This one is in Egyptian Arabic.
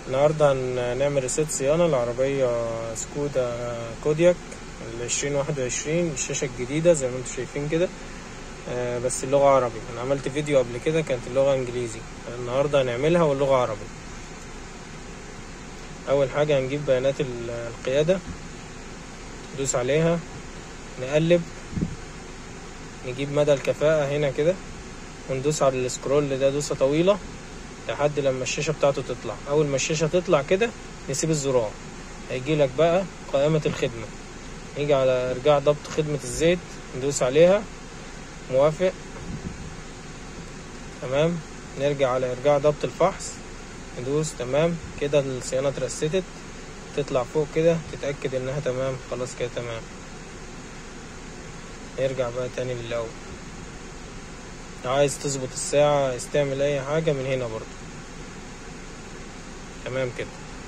النهاردة هنعمل ريست صيانة لعربية سكودا كودياك العشرين واحد وعشرين الشاشة الجديدة زي ما انتم شايفين كده آه، بس اللغة عربي انا عملت فيديو قبل كده كانت اللغة انجليزي النهاردة هنعملها واللغة عربي اول حاجة هنجيب بيانات ال- القيادة ندوس عليها نقلب نجيب مدى الكفاءة هنا كده وندوس على السكرول ده دوسة طويلة لحد لما الشاشة بتاعته تطلع أول ما الشاشة تطلع كده نسيب الزرار هيجيلك بقى قائمة الخدمة نيجي على إرجاع ضبط خدمة الزيت ندوس عليها موافق تمام نرجع على إرجاع ضبط الفحص ندوس تمام كده الصيانة اترستت تطلع فوق كده تتأكد إنها تمام خلاص كده تمام نرجع بقى تاني للأول لو عايز تظبط الساعة عايز تعمل أي حاجة من هنا برضو تمام كده